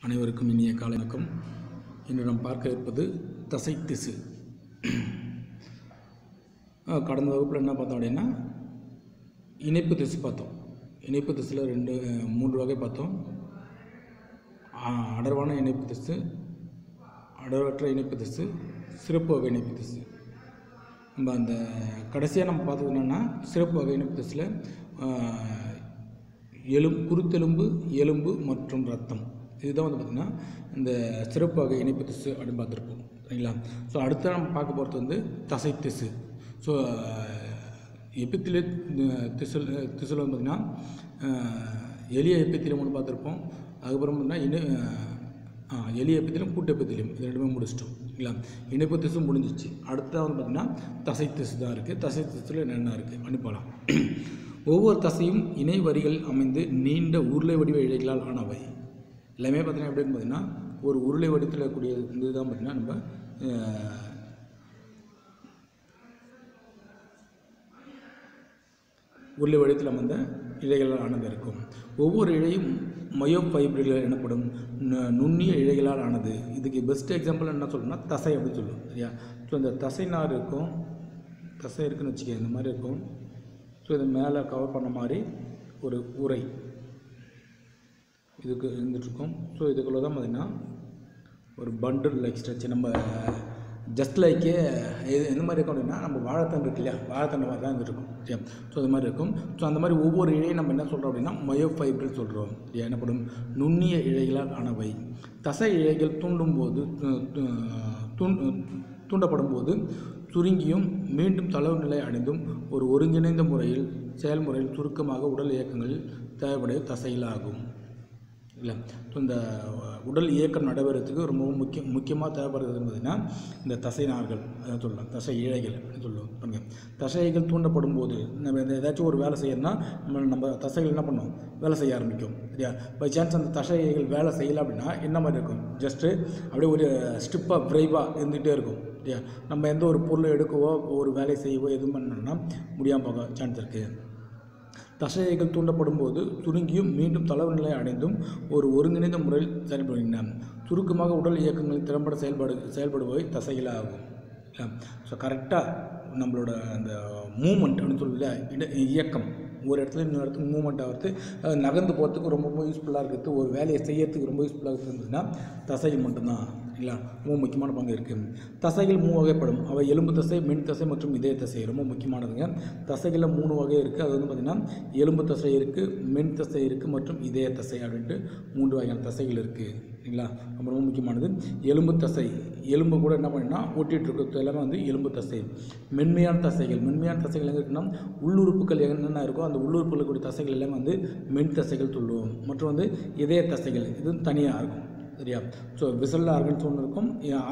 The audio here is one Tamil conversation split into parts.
அனைவருக்கும் இனிய காலை வணக்கம் இன்று நாம் பார்க்க இருப்பது தசை திசு அஹ் கடந்த வகுப்பில் என்ன பார்த்தோம் அப்படின்னா இணைப்பு திசு பார்த்தோம் இணைப்பு திசுல ரெண்டு அஹ், மூன்று வகை பார்த்தோம் அ- அடர்வான இணைப்பு திசு அடர்வற்ற இணைப்பு திசு சிறப்பு வகை இணைப்பு திசு நம்ம அந்த கடைசியாக நம்ம பார்த்தது என்னென்னா சிறப்பு வகை இணைப்பு திசுல அஹ், எலும் குருத்தெலும்பு எலும்பு மற்றும் ரத்தம் இதுதான் வந்து பார்த்திங்கன்னா இந்த சிறப்பு வகை இணைப்பு திசு அப்படின்னு பார்த்துருப்போம் சரிங்களா ஸோ அடுத்து நம்ம பார்க்க போகிறது வந்து தசை திசு ஸோ எப்பித்திலே திசுல் திசுல வந்து பார்த்திங்கன்னா அஹ், எளிய எப்பித்திலம் ஒன்று பார்த்துருப்போம் அதுக்கப்புறம் பார்த்தீங்கன்னா இணை ஆ, எளிய எப்பித்திலும் கூட்டு எப்பித்திலும் இது ரெண்டுமே முடிச்சிட்டோம் சரிங்களா இணைப்பு திசு முடிஞ்சிச்சு அடுத்ததாக வந்து பார்த்திங்கன்னா தசை திசு தான் இருக்குது தசை திசுல என்னென்ன இருக்குது அனுப்பலாம் ஒவ்வொரு தசையும் இணை வரிகள் அமைந்து நீண்ட உருளை வடிவ இழைகளால் ஆனவை எல்லாமே பார்த்தீங்கன்னா எப்படின்னு பார்த்தீங்கன்னா ஒரு உருளை வடிவத்தில் இருக்கக்கூடிய இந்த தான் பார்த்தீங்கன்னா நம்ம அஹ், உருளை வடிவத்தில் அமைந்த இழைகளால் ஆனது இருக்கும் ஒவ்வொரு இழையும் மயோ ஃபைப்ரில் எனப்படும் நு- நுண்ணிய இழைகளால் ஆனது இதுக்கு பெஸ்ட் எக்ஸாம்பிள் என்ன சொல்லணும்னா தசை அப்படின்னு சொல்லுவோம் சரியா ஸோ இந்த தசை நார் இருக்கும் தசை இருக்குன்னு வச்சுக்க இந்த மாதிரி இருக்கும் ஸோ இது மேலே கவர் பண்ண மாதிரி ஒரு உரை இதுக்கு இருந்துகிட்ருக்கும் ஸோ இதுக்குள்ளே தான் பார்த்திங்கன்னா ஒரு பண்டில் லைக் ஸ்ட்ரக்சர் நம்ம ஜஸ்ட் லைக்கே இது எந்த மாதிரி இருக்கும் அப்படின்னா நம்ம வாழைத்தண்டு இருக்கு இல்லையா வாழைத்தண்டு மாதிரி தான் இருந்துருக்கும் சரியா ஸோ அது மாதிரி இருக்கும் ஸோ அந்த மாதிரி ஒவ்வொரு இழையும் நம்ம என்ன சொல்கிறோம் அப்படின்னா மயோ ஃபைப்ரில் சொல்கிறோம் சரியா எனப்படும் நுண்ணிய இழைகளால் ஆனவை தசை இழைகள் தூண்டும் போது து- து- தூண் தூண்டப்படும் போது சுருங்கியும் மீண்டும் தளவு நிலை அடைந்தும் ஒரு ஒருங்கிணைந்த முறையில் செயல்முறையில் சுருக்கமாக உடல் இயக்கங்களில் தேவைப்படைய தசைகளாகும் இல்லை ஸோ இந்த உடல் இயக்கம் நடைபெறத்துக்கு ரொம்பவும் முக்கிய முக்கியமாக தேவைப்படுறது பார்த்தீங்கன்னா இந்த தசை நார்கள் அதான் சொல்லலாம் தசை இழைகள் அப்படின்னு சொல்லுவோம் பாருங்க தசைகள் தூண்டப்படும் போது நம்ம இந்த ஏதாச்சும் ஒரு வேலை செய்யணும்னா நம்ம நம்ம தசைகள் என்ன பண்ணும் வேலை செய்ய ஆரம்பிக்கும் சரியா பை சான்ஸ் அந்த தசைகள் வேலை செய்யலை அப்படின்னா என்ன மாதிரி இருக்கும் ஜஸ்ட்டு அப்படியே ஒரு ஸ்டிப்பாக விரைவாக இருந்துகிட்டே இருக்கும் சரியா நம்ம எந்த ஒரு பொருளை எடுக்கவோ ஒரு வேலை செய்யவோ எதுவும் பண்ணணும்னா முடியாமல் போக சான்ஸ் இருக்குது தசைகள் தூண்டப்படும் போது சுருங்கியும் மீண்டும் தளர்வு நிலை அடைந்தும் ஒரு ஒருங்கிணைந்த முறையில் செயல்படுகின்றன சுருக்கமாக உடல் இயக்கங்களில் திறம்பட செயல்படு செயல்படுபவை தசைகளாகும் ஸோ கரெக்டாக நம்மளோட அந்த மூமெண்ட் அப்படின்னு சொல்லல இட இயக்கம் ஒரு இடத்துல இன்னொரு இடத்துக்கு மூமெண்ட் ஆகிறது அது நகர்ந்து போகிறதுக்கு ரொம்ப ரொம்ப யூஸ்ஃபுல்லாக இருக்கிறது ஒரு வேலையை செய்யறதுக்கு ரொம்ப யூஸ்ஃபுல்லாக இருந்ததுன்னா தசைகள் மட்டும்தான் இல்லையா ரொம்ப முக்கியமான பங்கு இருக்குது தசைகள் மூணு வகைப்படும் அவை எலும்பு தசை மென் தசை மற்றும் இதய தசை ரொம்ப முக்கியமானதுங்க தசைகளில் மூணு வகை இருக்குது அது வந்து பார்த்திங்கன்னா எலும்பு தசை இருக்குது மென் தசை இருக்குது மற்றும் இதய தசை அப்படின்ட்டு மூன்று வகையான தசைகள் இருக்குது சரிங்களா ரொம்ப ரொம்ப முக்கியமானது எலும்பு தசை எலும்பு கூட என்ன பண்ணினா ஒட்டிகிட்டு இருக்கிறது எல்லாமே வந்து எலும்பு தசை மென்மையான தசைகள் மென்மையான தசைகள் எங்கே இருக்குன்னா உள்ளுறுப்புகள் என்னென்ன இருக்கோ அந்த உள்ளுறுப்புகள் கூடிய தசைகள் எல்லாமே வந்து மென் தசைகள் சொல்லுவோம் மற்றும் வந்து இதய தசைகள் இது தனியாக இருக்கும் சரியா ஸோ விசல் ஆர்கன்ஸ் ஒன்று இருக்கும்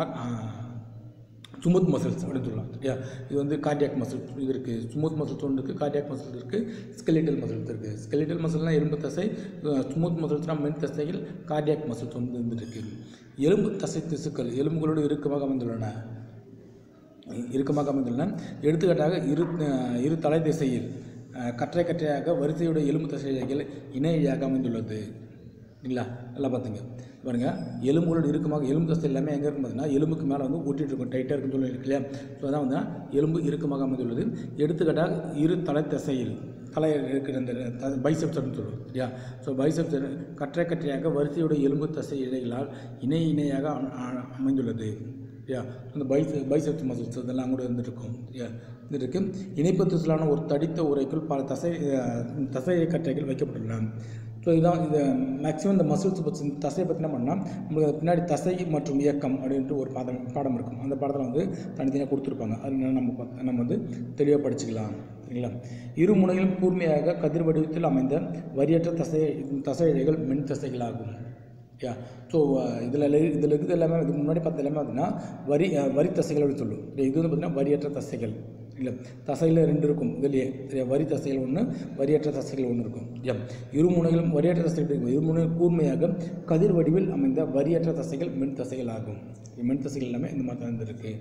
சுமுத் மசில்ஸ் அப்படின்னு சொல்லலாம் சரியா இது வந்து கார்டியாக் மசில் இது இருக்குது ஸ்மூத் மசில்ஸ் ஒன்று இருக்குது கார்டியாக் மசில்ஸ் இருக்குது ஸ்கெலிட்டல் மசில்ஸ் இருக்குது ஸ்கெலிட்டல் மசில்னால் எலும்பு தசை ஸ்மூத் மசில்ஸ்னால் மென் தசைகள் கார்டியாக் மசில்ஸ் வந்து இருந்துருக்கு எலும்பு தசை திசுக்கள் எலும்புகளோடு இறுக்கமாக அமைந்துள்ளன இறுக்கமாக அமைந்துள்ளன எடுத்துக்காட்டாக இரு அஹ், இரு தலை திசையில் அஹ், கற்றை கற்றையாக வரிசையுடைய எலும்பு தசைகள் இணையாக அமைந்துள்ளது இல்லைங்களா நல்லா பார்த்துங்க பாருங்க எலும்புகளோடு இறுக்கமாக எலும்பு தசை எல்லாமே எங்கே இருக்கும் பார்த்தீங்கன்னா எலும்புக்கு மேலே வந்து ஒட்டிட்டு இருக்கும் டைட்டாக இருக்குன்னு சொல்லி இருக்கு இல்லையா ஸோ அதான் வந்து எலும்பு இறுக்கமாக அமைந்துள்ளது எடுத்துக்காட்டாக இரு தலை தசையில் தலை இருக்கிற அந்த பைசெப்ஸ் அப்படின்னு சொல்லுவோம் சரியா ஸோ பைசெப்ஸ் கற்றை கற்றையாக வரிசையுடைய எலும்பு தசை இழைகளால் இணை இணையாக அம- அ- அமைந்துள்ளது சரியா அந்த பைஸ் பைசெப்ஸ் மசில்ஸ் இதெல்லாம் கூட இருந்துட்டு இருக்கும் சரியா இருந்துருக்கு இணைப்பு திசுலான ஒரு தடித்த உரைக்குள் பல தசை அஹ், தசை கற்றைகள் வைக்கப்பட்டுள்ளன ஸோ இதான் இது மேக்ஸிமம் இந்த மசில்ஸ் பற்றி இந்த தசையை பற்றி என்ன பண்ணால் நம்மளுக்கு பின்னாடி தசை மற்றும் இயக்கம் அப்படின்ட்டு ஒரு பாடம் பாடம் இருக்கும் அந்த பாடத்தில் வந்து தனித்தனியாக கொடுத்துருப்பாங்க அது என்னன்னு நம்ம பார்த்து- நம்ம வந்து தெளிவாக படிச்சுக்கலாம் சரிங்களா இரு முனையிலும் கூர்மையாக கதிர் வடிவத்தில் அமைந்த வரியற்ற தசை தசை இழைகள் மென் தசைகளாகும் யா ஸோ இதில் இதில் இருக்குது எல்லாமே இதுக்கு முன்னாடி பார்த்த எல்லாமே பார்த்தீங்கன்னா வரி அஹ், வரி தசைகள் அப்படின்னு சொல்லுவோம் இது வந்து பார்த்திங்கன்னா வரியற்ற தசைகள் இல்லை தசையில் ரெண்டு இருக்கும் இதுலேயே சரியா வரி தசைகள் ஒன்று வரியற்ற தசைகள் ஒன்று இருக்கும் யா இரு முனைகளும் வரியற்ற தசைகள் இருக்கும் இரு முனை கூர்மையாக கதிர் வடிவில் அமைந்த வரியற்ற தசைகள் மென் தசைகள் ஆகும் மென் தசைகள் எல்லாமே இந்த மாதிரி தான் இருந்திருக்கு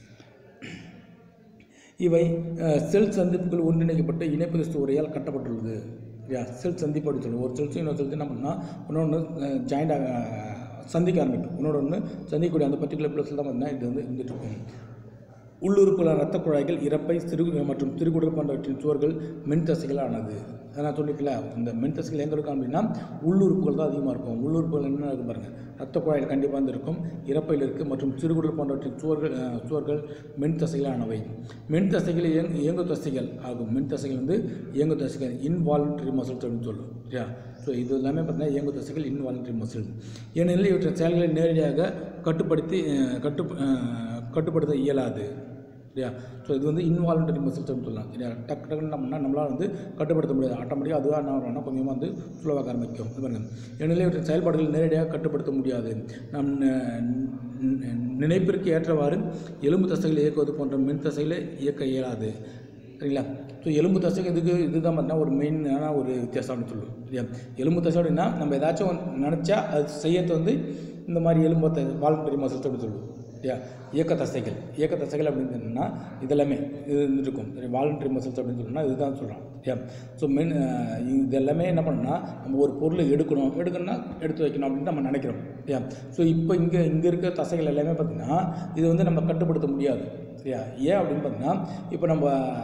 இவை அஹ், செல் சந்திப்புகள் ஒன்றிணைக்கப்பட்டு இணைப்பு திசு உரையால் கட்டப்பட்டுள்ளது யா செல் சந்திப்பு அப்படின்னு சொல்லுவோம் ஒரு செல்ஸும் இன்னொரு செல்ஸும் என்ன பண்ணால் இன்னொன்று ஜாயிண்டாக சந்திக்க ஆரம்பிக்கும் ஒன்றோட ஒன்று சந்திக்கக்கூடிய அந்த பர்டிகுலர் பிளஸில் தான் பார்த்தீங்கன்னா இது வந்து இருந்துட்டு இருக்கும் உள்ளுறுப்புல இரத்த குழாய்கள் இறப்பை சிறு மற்றும் திருக்குடல் போன்றவற்றின் சுவர்கள் மென் தசைகள் ஆனது அதை நான் சொல்லிக்கல இந்த மென் தசைகள் எங்கே இருக்கும் அப்படின்னா உள்ளுறுப்புகள் தான் அதிகமாக இருக்கும் உள்ளுறுப்புகள் என்ன இருக்கு பாருங்கள் இரத்த குழாயில் கண்டிப்பாக வந்து இருக்கும் இறப்பையில் இருக்குது மற்றும் சிறுகுடல் போன்றவற்றின் சுவர்கள் அஹ், சுவர்கள் மென் தசைகள் ஆனவை மென் தசைகள் இயங் இயங்கு தசைகள் ஆகும் மென் தசைகள் வந்து இயங்கு தசைகள் இன்வாலன்ட்ரி மசில்ஸ் அப்படின்னு சொல்லும் சரியா ஸோ இது எல்லாமே பார்த்தீங்கன்னா இயங்கு தசைகள் இன்வாலன்ட்ரி மசில்ஸ் ஏனெனில் இவற்றின் செயல்களை நேரடியாக கட்டுப்படுத்தி அஹ், கட்டு அஹ், கட்டுப்படுத்த இயலாது சரியா ஸோ இது வந்து இன்வாலண்டரி மசில்ஸ்னு சொல்லலாம் சரியா டக்கு டக்குன்னு நம்ம நம்மளால் வந்து கட்டுப்படுத்த முடியாது ஆட்டோமேட்டிக்காக அதுவாக என்ன பண்ணால் கொஞ்சமாக வந்து ஸ்லோவாக ஆரம்பிக்கும் இது பாருங்க ஏனெனில் இவற்றின் செயல்பாடுகள் நேரடியாக கட்டுப்படுத்த முடியாது நம் ந- ந- நினைப்பிற்கு ஏற்றவாறு எலும்பு தசைகளை இயக்குவது போன்ற மின் தசைகளை இயக்க இயலாது சரிங்களா ஸோ எலும்பு தசைக்கு இதுக்கு இதுதான் பார்த்தீங்கன்னா ஒரு மெயினான ஒரு வித்தியாசம்னு சொல்லுவோம் சரியா எலும்பு தசை அப்படின்னா நம்ம ஏதாச்சும் நினச்சா அது செய்யறது வந்து இந்த மாதிரி எலும்பு வாலண்டரி மசில்ஸ் அப்படின்னு சொல்லுவோம் சரியா இயக்க தசைகள் இயக்க தசைகள் அப்படின்னு சொன்னா இதெல்லாமே இது இருந்துட்டு இருக்கும் சரி வாலண்டரி மசில்ஸ் அப்படின்னு சொன்னால் இதுதான் சொல்கிறோம் சரியா ஸோ மெயின் இது எல்லாமே என்ன பண்ணணும்னா நம்ம ஒரு பொருளை எடுக்கணும் எடுக்கணும்னா எடுத்து வைக்கணும் அப்படின்னு நம்ம நினைக்கிறோம் சரியா ஸோ இப்போ இங்கே இங்கே இருக்க தசைகள் எல்லாமே பார்த்திங்கன்னா இது வந்து நம்ம கட்டுப்படுத்த முடியாது சரியா ஏன் அப்படின்னு பார்த்தீங்கன்னா இப்போ நம்ம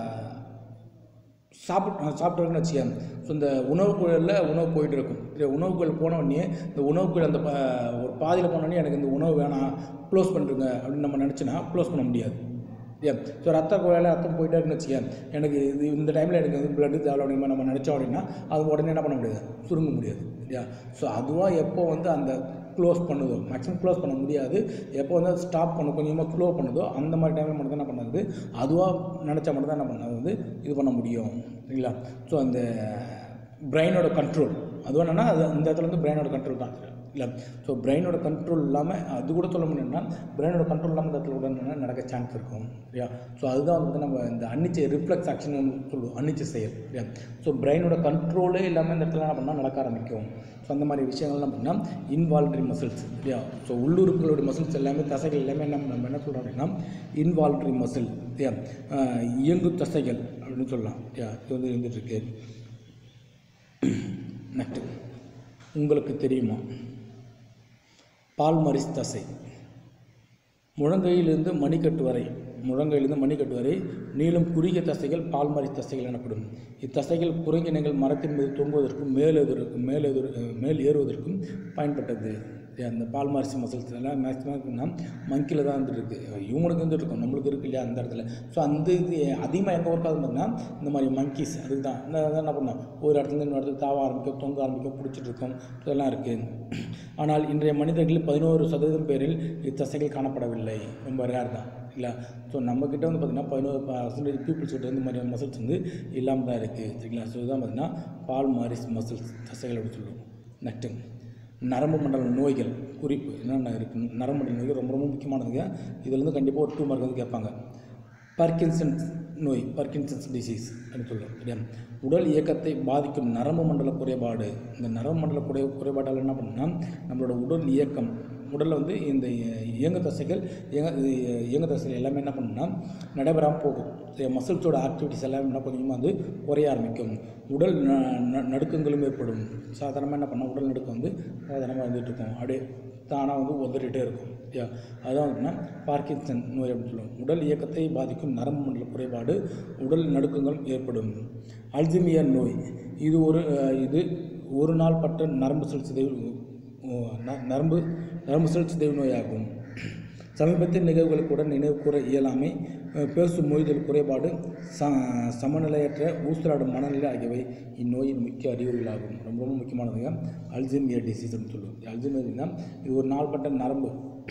சாப்பிட்டு சாப்பிட்றோன்னு வச்சுக்கேன் ஸோ இந்த உணவு குழலில் உணவு போயிட்டு இருக்கும் சரி உணவு குழல் போன உடனே இந்த உணவு குழல் அந்த ப- ஒரு பாதியில் போன உடனே எனக்கு இந்த உணவு வேணாம் க்ளோஸ் பண்ணிருங்க அப்படின்னு நம்ம நினச்சினா க்ளோஸ் பண்ண முடியாது ஏன் ஸோ ரத்த குழாயில் ரத்தம் போயிட்டே இருக்குன்னு வச்சுக்கேன் எனக்கு இது இந்த டைமில் எனக்கு வந்து பிளட்டு தேவை அப்படிங்கிற நம்ம நினச்சோம் அப்படின்னா அது உடனே என்ன பண்ண முடியாது சுருங்க முடியாது இல்லையா ஸோ அதுவாக எப்போ வந்து அந்த க்ளோஸ் பண்ணுதோ மேக்ஸிமம் க்ளோஸ் பண்ண முடியாது எப்போ வந்து அது ஸ்டாப் பண்ண கொஞ்சமாக க்ளோ பண்ணுதோ அந்த மாதிரி டைமில் மட்டும் தான் என்ன பண்ணுறது அதுவாக நினச்சா மட்டும் தான் என்ன பண்ணது வந்து இது பண்ண முடியும் சரிங்களா ஸோ அந்த பிரெயினோட கண்ட்ரோல் அதுவும் என்னென்னா அது அந்த இடத்துல வந்து பிரெயினோட கண்ட்ரோல் தான் இல்லை ஸோ பிரெயினோட கண்ட்ரோல் இல்லாமல் அது கூட சொல்ல முடியும்னா பிரெயினோட கண்ட்ரோல் இல்லாமல் இந்த இடத்துல கூட என்னன்னா நடக்க சான்ஸ் இருக்கும் சரியா ஸோ அதுதான் வந்து நம்ம இந்த அன்னிச்சை ரிஃப்ளெக்ஸ் ஆக்ஷன் சொல்லுவோம் அன்னிச்சை செயல் சரியா ஸோ பிரெயினோட கண்ட்ரோலே இல்லாமல் இந்த இடத்துல என்ன பண்ணால் நடக்க ஆரம்பிக்கும் ஸோ அந்த மாதிரி விஷயங்கள்லாம் பண்ணால் இன்வால்ட்ரி மசில்ஸ் சரியா ஸோ உள்ளுறுப்புகளோட மசில்ஸ் எல்லாமே தசைகள் எல்லாமே நம்ம நம்ம என்ன சொல்கிறோம் அப்படின்னா இன்வால்ட்ரி மசில் சரியா ஆஹ் இயங்கு தசைகள் அப்படின்னு சொல்லலாம் சரியா இது வந்து இருந்துட்டு இருக்கு நெக்ஸ்ட் உங்களுக்கு தெரியுமா பால்மரிஸ் தசை முழங்கையிலிருந்து மணிக்கட்டு வரை முழங்கையிலிருந்து மணிக்கட்டு வரை நீளும் குறுகிய தசைகள் பால்மரிஸ் தசைகள் எனப்படும் இத்தசைகள் குரங்கினங்கள் மரத்தின் மீது தொங்குவதற்கும் மேலேறுவதற்கும் மேலேறு மேல் ஏறுவதற்கும் பயன்பட்டது இது அந்த பால்மாரிஸ் மசில்ஸ் எல்லாம் மேக்ஸிமம் இருக்குன்னா மங்கியில் தான் வந்துட்டு இருக்கு இவங்களுக்கு வந்துட்டு இருக்கும் நம்மளுக்கு இருக்கு இல்லையா அந்த இடத்துல ஸோ அந்த இது அதிகமாக எங்கே ஒர்க் ஆகுதுன்னா இந்த மாதிரி மங்கீஸ் அதுக்கு தான் இந்த இதை என்ன பண்ணோம் ஒரு இடத்துல இருந்து இன்னொரு இடத்துல தாவ ஆரம்பிக்கும் தொங்க ஆரம்பிக்கும் பிடிச்சிட்டு இருக்கும் இதெல்லாம் இருக்குது ஆனால் இன்றைய மனிதர்களில் பதினோரு சதவீதம் பேரில் இத்தசைகள் காணப்படவில்லை ரொம்ப ரேர் தான் இல்லை ஸோ நம்மக்கிட்ட வந்து பார்த்திங்கன்னா பதினோரு பர்சன்டேஜ் பீப்புள்ஸ் கிட்ட இந்த மாதிரி மசில்ஸ் வந்து இல்லாமல் தான் இருக்குது சரிங்களா ஸோ இதுதான் பார்த்திங்கன்னா பால் மாரிஸ் மசில்ஸ் தசைகள் அப்படின்னு சொல்லுவோம் நெக்ஸ்ட்டு நரம்பு மண்டல நோய்கள் குறிப்பு என்னென்ன இருக்குது நரம்பு மண்டல நோய்கள் ரொம்ப ரொம்ப முக்கியமானதுங்க இதில் வந்து கண்டிப்பாக ஒரு டூ மார்க் வந்து கேட்பாங்க பார்க்கின்சன்ஸ் நோய் பார்க்கின்சன்ஸ் டிசீஸ் அப்படின்னு சொல்லுவோம் சரியா உடல் இயக்கத்தை பாதிக்கும் நரம்பு மண்டல குறைபாடு இந்த நரம்பு மண்டல குறை குறைபாட்டால் என்ன பண்ணுன்னா நம்மளோட உடல் இயக்கம் உடலில் வந்து இந்த இயங்க தசைகள் இயங்க இயங்க தசைகள் எல்லாமே என்ன பண்ணுன்னா நடைபெறாமல் போகும் மசில்ஸோட ஆக்டிவிட்டிஸ் எல்லாமே என்ன கொஞ்சமாக வந்து குறைய ஆரம்பிக்கும் உடல் ந- ந- நடுக்கங்களும் ஏற்படும் சாதாரணமாக என்ன பண்ணால் உடல் நடுக்கம் வந்து சாதாரணமாக வந்துட்டு இருக்கும் அப்படியே தானாக வந்து உதறிட்டே இருக்கும் யா அதான் வந்துன்னா பார்க்கின்சன் நோய் அப்படின்னு சொல்லுவோம் உடல் இயக்கத்தை பாதிக்கும் நரம்பு மண்டல குறைபாடு உடல் நடுக்கங்கள் ஏற்படும் அல்சிமியர் நோய் இது ஒரு அஹ், இது ஒரு நாள் பட்ட நரம்பு செல் சிதைவு அஹ், ந- நரம்பு நரம்பு செல் சிதைவு நோயாகும் சமீபத்திய நிகழ்வுகளுக்கு கூட நினைவு கூற இயலாமை அஹ், பேசும் மொழிதல் குறைபாடு ச சமநிலையற்ற ஊசலாடும் மனநிலை ஆகியவை இந்நோயின் முக்கிய அறிகுறிகளாகும் ரொம்ப ரொம்ப முக்கியமானதுங்க அல்ஜிமியர் டிசீஸ்னு சொல்லுவோம் அல்ஜிமியர்னா இது ஒரு நாள்பட்ட நரம்பு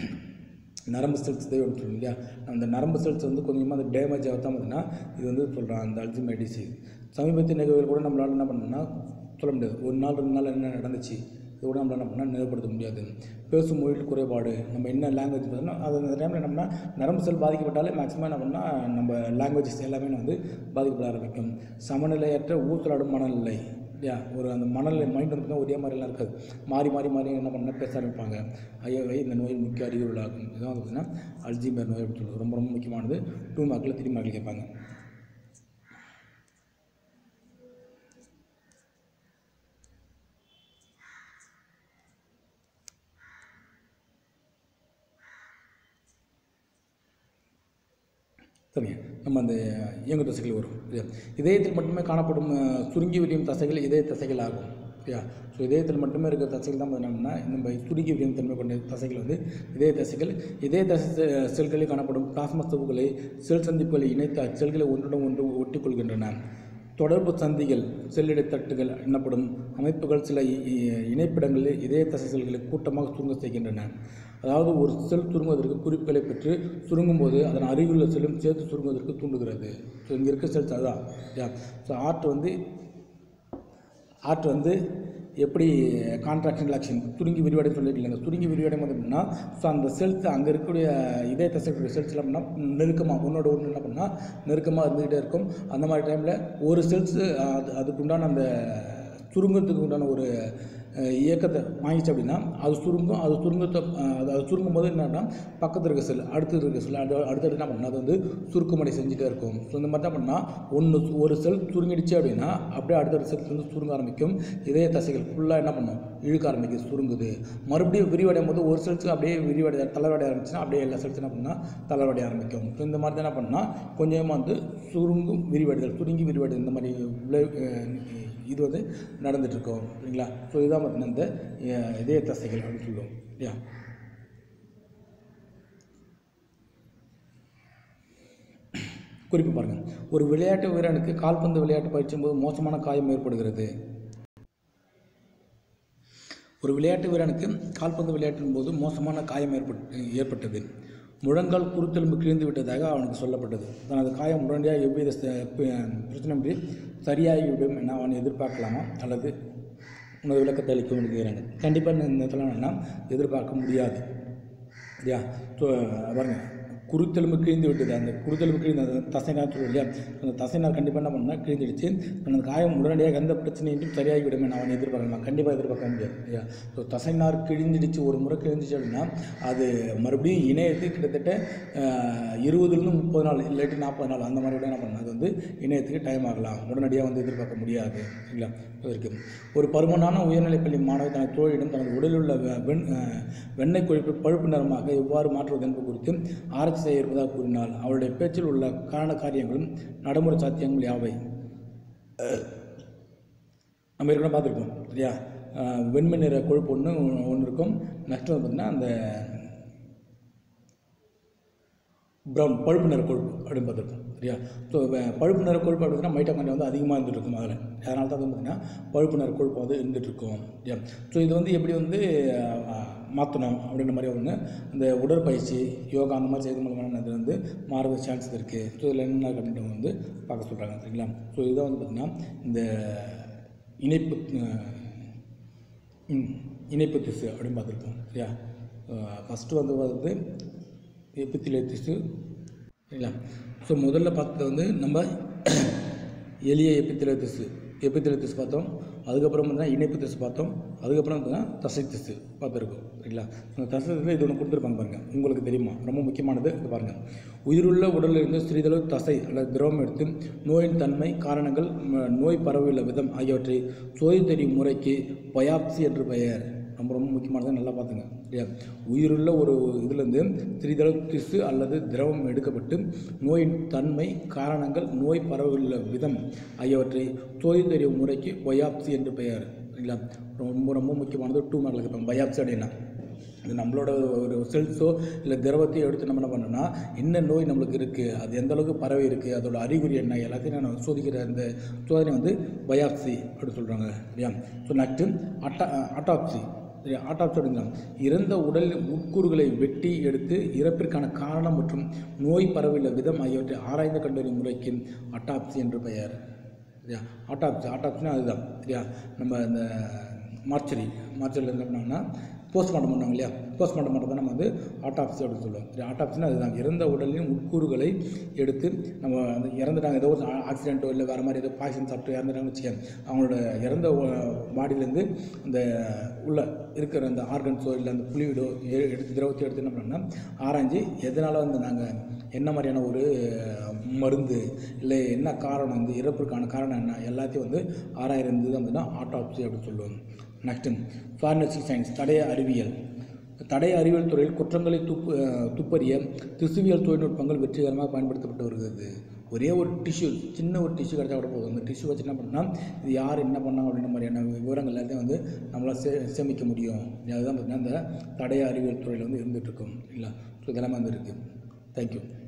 நரம்பு செல்ஸ் தேவைன்னு சொல்லுவோம் இல்லையா அந்த நரம்பு செல்ஸ் வந்து கொஞ்சமாக அந்த டேமேஜ் ஆகத்தான் பார்த்தீங்கன்னா இது வந்து சொல்கிறான் அந்த அல்ஜிமியர் டிசீஸ் சமீபத்திய நிகழ்வுகள் கூட நம்மளால் என்ன பண்ணணும்னா சொல்ல முடியாது ஒரு நாள் ரெண்டு நாள் என்ன நடந்துச்சு இது கூட நம்மளால் என்ன பண்ணால் நினைவுபடுத்த முடியாது பேசும் மொழியில் குறைபாடு நம்ம என்ன லாங்குவேஜ் பார்த்தோம்னா அது அந்த டைமில் என்னம்னா நரம்பு செல் பாதிக்கப்பட்டாலே மேக்ஸிமம் என்ன பண்ணால் நம்ம லாங்குவேஜஸ் எல்லாமே வந்து பாதிக்கப்பட ஆரம்பிக்கும் சமநிலையற்ற ஊசலாடும் மனநிலை இல்லையா ஒரு அந்த மனநிலை மைண்ட் வந்து பார்த்தீங்கன்னா ஒரே மாதிரிலாம் இருக்காது மாறி மாறி மாறி என்ன பண்ணால் பேச ஆரம்பிப்பாங்க ஐயோவை இந்த நோயின் முக்கிய அறிகுறிகளாகும் இதுதான் வந்து பார்த்தீங்கன்னா அல்ஜிமர் நோய் அப்படின்னு சொல்லுவது ரொம்ப ரொம்ப முக்கியமானது டூ மார்க்கில் த்ரீ மார்க்கில் கேட்பாங்க சரிங்க நம்ம அந்த இயங்கு தசைகள் வரும் சரியா இதயத்தில் மட்டுமே காணப்படும் அஹ், சுருங்கி விரியும் தசைகள் இதய தசைகள் ஆகும் சரியா ஸோ இதயத்தில் மட்டுமே இருக்கிற தசைகள் தான் என்னன்னா நம்ம சுருங்கி விரியும் தன்மை கொண்ட தசைகள் வந்து இதய தசைகள் இதய தசை செ- செல்களில் காணப்படும் பிளாஸ்மா சவ்வுகளை செல் சந்திப்புகளை இணைத்து அச்செல்களை ஒன்றுடன் ஒன்று ஒட்டிக்கொள்கின்றன தொடர்பு சந்திகள் செல்லிடை தட்டுகள் எனப்படும் அமைப்புகள் சில இ- இ- இணைப்பிடங்களில் இதய தசை செல்களை கூட்டமாக சுருங்க செய்கின்றன அதாவது ஒரு செல் சுருங்குவதற்கு குறிப்புகளை பெற்று சுருங்கும் போது அதன் அருகிலுள்ள செல்லும் சேர்த்து சுருங்குவதற்கு தூண்டுகிறது ஸோ இங்கே இருக்க செல்ஸ் அதுதான் ஸோ ஆர்ட் வந்து ஆர்ட் வந்து எப்படி கான்ட்ராக்ஷன் ரிலாக்ஷன் சுருங்கி விரிவடைன்னு சொல்லியிருக்கீங்க சுருங்கி விரிவடை வந்து அப்படின்னா ஸோ அந்த செல்ஸ் அங்கே இருக்கக்கூடிய இதய தசைக்கூடிய செல்ஸ் எல்லாம் பண்ணால் நெருக்கமாக ஒன்றோட ஒன்று என்ன பண்ணால் நெருக்கமாக இருந்துக்கிட்டே இருக்கும் அந்த மாதிரி டைமில் ஒரு செல்ஸ் அது அதுக்குண்டான அந்த சுருங்கத்துக்கு உண்டான ஒரு அஹ், இயக்கத்தை வாங்கிச்சு அப்படின்னா அது சுருங்கும் அது சுருங்கத்தை அஹ், அது அது சுருங்கும் போது என்னன்னா பக்கத்தில் இருக்க செல் அடுத்து இருக்க செல் அடு அடுத்தடுத்து என்ன பண்ணால் அது வந்து சுருக்குமடை செஞ்சுட்டே இருக்கும் ஸோ இந்த மாதிரி தான் பண்ணால் ஒன்று ஒரு செல் சுருங்கிடுச்சு அப்படின்னா அப்படியே அடுத்தடுத்த செல் வந்து சுருங்க ஆரம்பிக்கும் இதய தசைகள் ஃபுல்லாக என்ன பண்ணும் இழுக்க ஆரம்பிக்குது சுருங்குது மறுபடியும் விரிவடையும் போது ஒரு செல்ஸ் அப்படியே விரிவடை தளர்வடைய ஆரம்பிச்சுன்னா அப்படியே எல்லா செல்ஸ் என்ன பண்ணால் தளர்வடைய ஆரம்பிக்கும் ஸோ இந்த மாதிரி தான் என்ன பண்ணால் கொஞ்சமாக வந்து சுருங்கும் விரிவடைதல் சுருங்கி விரிவடைதல் இந்த மாதிரி விளை அஹ் இது வந்து நடந்துட்டுருக்கோம் சரிங்களா ஸோ இதுதான் பார்த்தீங்கன்னா இந்த அஹ், இதய தசைகள் அப்படின்னு சொல்லுவோம் இல்லையா குறிப்பு பாருங்கள் ஒரு விளையாட்டு வீரனுக்கு கால்பந்து விளையாட்டு பயிற்சியும் போது மோசமான காயம் ஏற்படுகிறது ஒரு விளையாட்டு வீரனுக்கு கால்பந்து விளையாட்டின் போது மோசமான காயம் ஏற்பட்டு ஏற்பட்டது முழங்கால் குருத்தெலும்பு கிழிந்து விட்டதாக அவனுக்கு சொல்லப்பட்டது தனது காயம் உடனடியாக எவ்வித ச- பி- பிரச்சனையின்றி சரியாகிவிடும் என அவன் எதிர்பார்க்கலாமா அல்லது உனது விளக்கத்தை அளிக்க வேண்டுகிறாங்க கண்டிப்பாக இந்த இடத்துல என்னன்னா எதிர்பார்க்க முடியாது இல்லையா ஸோ பாருங்க குருத்தெலும்பு கிழிந்து விட்டது அந்த குருத்தெலும்பு கிழிந்த அந்த தசைநார் சொல்லுவோம் இல்லையா அந்த தசைநார் கண்டிப்பாக என்ன பண்ணால் கிழிஞ்சிடுச்சு அந்த காயம் உடனடியாக எந்த பிரச்சனையும் சரியாகிவிடும் நான் அவன் எதிர்பார்க்கலாம் கண்டிப்பாக எதிர்பார்க்க முடியாது இல்லையா ஸோ தசைநார் கிழிஞ்சிடுச்சு ஒரு முறை கிழிஞ்சிச்சு அப்படின்னா அது மறுபடியும் இணையத்து கிட்டத்தட்ட அஹ், இருபதுலேருந்து முப்பது நாள் இல்லாட்டி நாற்பது நாள் அந்த மாதிரி கூட என்ன பண்ணலாம் அது வந்து இணையத்துக்கு டைம் ஆகலாம் உடனடியாக வந்து எதிர்பார்க்க முடியாது சரிங்களா இதற்கு ஒரு பருமனான உயர்நிலைப்பள்ளி மாணவி தனது தோழியிடம் தனது உடலில் உள்ள வெ- வெண் அஹ், வெண்ணெய் கொழுப்பை பழுப்பு நிறமாக எவ்வாறு மாற்றுவது என்பது குறித்து ஆராய்ச்சி செய்ய இருப்பதாக கூறினாள் அவளுடைய பேச்சில் உள்ள காரண காரியங்களும் நடைமுறை சாத்தியங்கள் யாவை நம்ம ஏற்கனவே பார்த்துருக்கோம் சரியா அஹ், வெண்மை நிற கொழுப்பு ஒன்று ஒன்று இருக்கும் நெக்ஸ்ட் வந்து பார்த்திங்கன்னா அந்த ப்ரௌன் பழுப்பு நிற கொழுப்பு அப்படின்னு பார்த்துருக்கோம் சரியா ஸோ பழுப்பு நிற கொழுப்பு அப்படின்னா மைட்டோகாண்ட்ரியா வந்து அதிகமாக இருந்துட்டு இருக்கும் அதில் அதனால தான் வந்து பார்த்திங்கன்னா பழுப்பு நிற கொழுப்பு வந்து இருந்துட்டு இருக்கும் சரியா ஸோ இது வந்து எப்படி வந்து மாற்றணும் அப்படின்ற மாதிரி ஒன்று இந்த உடற்பயிற்சி யோகா அந்த மாதிரி செய்வது மூலமான இது வந்து மாறுவது சான்ஸ் இருக்குது ஸோ இதில் என்னென்ன கண்டிப்பாக வந்து பார்க்க சொல்கிறாங்க சரிங்களா ஸோ இதுதான் வந்து பார்த்திங்கன்னா இந்த இணைப்பு அஹ், ம், இணைப்பு திசு அப்படின்னு பார்த்துருப்போம் சரியா ஃபஸ்ட்டு வந்து வந்து எப்பித்திலே திசு சரிங்களா ஸோ முதல்ல பார்த்தது வந்து நம்ம எளிய எப்பித்திலே திசு எப்பித்திலே திசு பார்த்தோம் அதுக்கப்புறம் பார்த்தீங்கன்னா இணைப்பு திசு பார்த்தோம் அதுக்கப்புறம் பார்த்தீங்கன்னா தசை திசு பார்த்துருக்கோம் சரிங்களா அந்த தசை திசு இது ஒன்று கொடுத்துருப்பாங்க பாருங்கள் உங்களுக்கு தெரியுமா ரொம்ப முக்கியமானது இது பாருங்கள் உயிருள்ள உடலில் இருந்து சிறிதளவு தசை அல்லது திரவம் எடுத்து நோயின் தன்மை காரணங்கள் ம- நோய் பரவியுள்ள விதம் ஆகியவற்றை சோதி தெரியும் முறைக்கு பயாப்சி என்று பெயர் ரொம்ப ரொம்ப முக்கியமானது நல்லா பார்த்துங்க சரியா உயிருள்ள ஒரு இதுலேருந்து சிறிதளவு திசு அல்லது திரவம் எடுக்கப்பட்டு நோயின் தன்மை காரணங்கள் நோய் பரவியுள்ள விதம் ஆகியவற்றை சோதி தெரியும் முறைக்கு பயாப்சி என்று பெயர் சரிங்களா ரொம்ப ரொம்ப முக்கியமானது டூ மார்க்கில் கேட்பாங்க பயாப்சி அப்படின்னா இது நம்மளோட ஒரு செல்ஸோ இல்லை திரவத்தையோ எடுத்து நம்ம என்ன பண்ணோம்னா என்ன நோய் நம்மளுக்கு இருக்குது அது எந்த அளவுக்கு பரவி இருக்குது அதோட அறிகுறி என்ன எல்லாத்தையும் நான் சோதிக்கிற அந்த சோதனை வந்து பயாப்சி அப்படின்னு சொல்கிறாங்க சரியா ஸோ நெக்ஸ்ட்டு அட்டா அட்டாப்சி சரியா ஆட்டாப்சி அப்படிங்கிறாங்க இறந்த உடல் உட்கூறுகளை வெட்டி எடுத்து இறப்பிற்கான காரணம் மற்றும் நோய் பரவியுள்ள விதம் ஆகியவற்றை ஆராய்ந்து கண்டறியும் முறைக்கு அட்டாப்சி என்று பெயர் சரியா ஆட்டாப்சி ஆட்டாப்சினா அதுதான் சரியா நம்ம இந்த மார்ச்சரி மார்ச்சரியில் என்ன பண்ணாங்கன்னா போஸ்ட்மார்ட்டம் பண்ணுவாங்க இல்லையா போஸ்ட்மார்ட்டம் பண்ணுறது நம்ம வந்து ஆட்டாப்சி அப்படின்னு சொல்லுவோம் சரி ஆட்டாப்சினா அதுதான் இறந்த உடலின் உட்கூறுகளை எடுத்து நம்ம அந்த இறந்துட்டாங்க ஏதோ ஒரு ஆக்சிடென்ட்டோ இல்லை வேறு மாதிரி ஏதோ பாய்சன் சாப்பிட்டு இறந்துட்டாங்கன்னு வச்சுக்கோங்க அவங்களோட இறந்த பாடியிலேருந்து அந்த உள்ள இருக்கிற அந்த ஆர்கன்ஸோ இல்லை அந்த புளிவிடோ எ- எடுத்து திரவத்தை எடுத்து என்ன பண்ணோம்னா ஆராய்ஞ்சு எதனால் வந்து நாங்கள் என்ன மாதிரியான ஒரு மருந்து இல்லை என்ன காரணம் வந்து இறப்புக்கான காரணம் என்ன எல்லாத்தையும் வந்து ஆராயிறது தான் அப்படின்னா ஆட்டாப்சி அப்படின்னு சொல்லுவாங்க நெக்ஸ்ட்டு ஃபார்மசி சயின்ஸ் தடய அறிவியல் தடய அறிவியல் துறையில் குற்றங்களை துப்பு அஹ், துப்பறிய திசுவியல் தொழில்நுட்பங்கள் வெற்றிகரமாக பயன்படுத்தப்பட்டு வருகிறது ஒரே ஒரு டிஷ்யூ சின்ன ஒரு டிஷ்யூ கிடச்சா கூட போதும் அந்த டிஷ்யூ வச்சு என்ன பண்ணால் இது யார் என்ன பண்ணாங்க அப்படின்ற மாதிரியான விவரங்கள் எல்லாத்தையும் வந்து நம்மளால் சே சேமிக்க முடியும் அதுதான் பார்த்தீங்கன்னா இந்த தடய அறிவியல் துறையில் வந்து இருந்துகிட்ருக்கும் இல்லை ஸோ இதெல்லாமே வந்து இருக்குது தேங்க்யூ